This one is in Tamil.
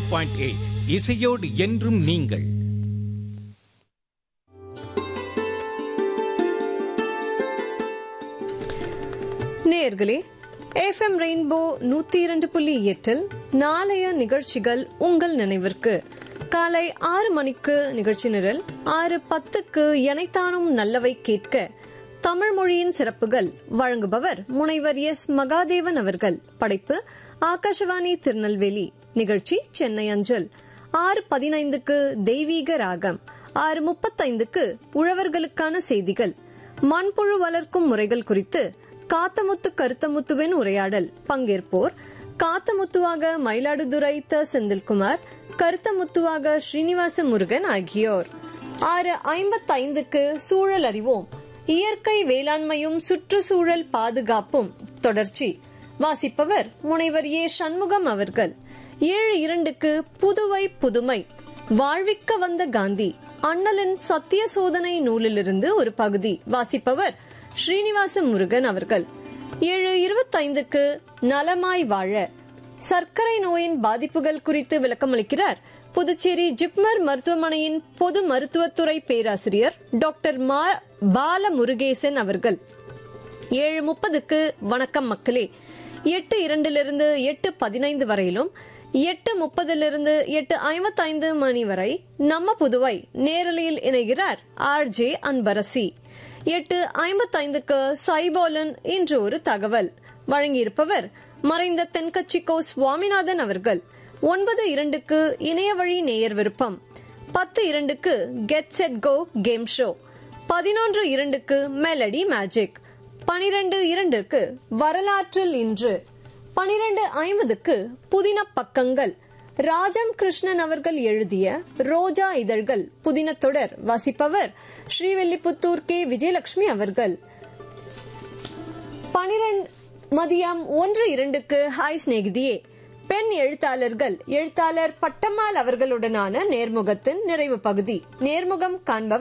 பாயிண்ட் எயிட் இசையோடு என்றும் நீங்கள் நேயர்களே எஃப்எம் ரெயின்போ நூத்தி இரண்டு புள்ளி எட்டில் நாளைய நிகழ்ச்சிகள் உங்கள் நினைவிற்கு காலை ஆறு மணிக்கு நிகழ்ச்சி நிரல் ஆறு பத்துக்கு எனைத்தானும் நல்லவை கேட்க தமிழ் மொழியின் சிறப்புகள் வழங்குபவர் முனைவர் எஸ் மகாதேவன் அவர்கள் படைப்பு ஆகாஷவாணி திருநெல்வேலி நிகழ்ச்சி சென்னை அஞ்சல் ஆறு பதினைந்துக்கு தெய்வீக ராகம் ஆறு முப்பத்தைந்துக்கு உழவர்களுக்கான செய்திகள் மண்புழு வளர்க்கும் முறைகள் குறித்து காத்தமுத்து கருத்தமுத்துவின் உரையாடல் பங்கேற்போர் காத்தமுத்துவாக மயிலாடுதுறை த செந்தில்குமார் கருத்தமுத்துவாக ஸ்ரீனிவாச முருகன் ஆகியோர் ஆறு ஐம்பத்தைந்துக்கு சூழல் அறிவோம் இயற்கை வேளாண்மையும் சுற்றுச்சூழல் பாதுகாப்பும் தொடர்ச்சி வாசிப்பவர் முனைவர் ஏ சண்முகம் அவர்கள் ஏழு இரண்டுக்கு புதுவை புதுமை வாழ்விக்க வந்த காந்தி அண்ணலின் சத்திய சோதனை நூலிலிருந்து ஒரு பகுதி வாசிப்பவர் ஸ்ரீனிவாச முருகன் அவர்கள் ஏழு இருபத்தைந்துக்கு நலமாய் வாழ சர்க்கரை நோயின் பாதிப்புகள் குறித்து விளக்கமளிக்கிறார் புதுச்சேரி ஜிப்மர் மருத்துவமனையின் பொது மருத்துவத்துறை பேராசிரியர் டாக்டர் மா பால முருகேசன் அவர்கள் ஏழு முப்பதுக்கு வணக்கம் மக்களே எட்டு இரண்டிலிருந்து எட்டு பதினைந்து வரையிலும் எட்டு முப்பதிலிருந்து எட்டு ஐம்பத்தைந்து மணி வரை நம்ம புதுவை நேரலையில் இணைகிறார் ஆர் ஜே அன்பரசி எட்டு ஐம்பத்தைந்துக்கு சைபோலன் இன்று ஒரு தகவல் வழங்கியிருப்பவர் மறைந்த தென்கட்சிக்கோ சுவாமிநாதன் அவர்கள் ஒன்பது இரண்டுக்கு இணைய வழி நேயர் விருப்பம் பத்து இரண்டுக்கு get set go game show பதினொன்று இரண்டுக்கு மெலடி மேஜிக் பனிரெண்டு இரண்டுக்கு வரலாற்றில் இன்று பனிரெண்டு ஐம்பதுக்கு புதின பக்கங்கள் ராஜம் கிருஷ்ணன் அவர்கள் எழுதிய ரோஜா இதழ்கள் புதின தொடர் வாசிப்பவர் ஸ்ரீவில்லிபுத்தூர் கே விஜயலட்சுமி அவர்கள் பனிரெண்டு மதியம் ஒன்று இரண்டுக்கு ஹாய் சிநேகிதியே பெண் எழுத்தாளர்கள் எழுத்தாளர் பட்டம்மாள் அவர்களுடனான நேர்முகத்தின் நிறைவு பகுதி நேர்முகம் காண்பவர்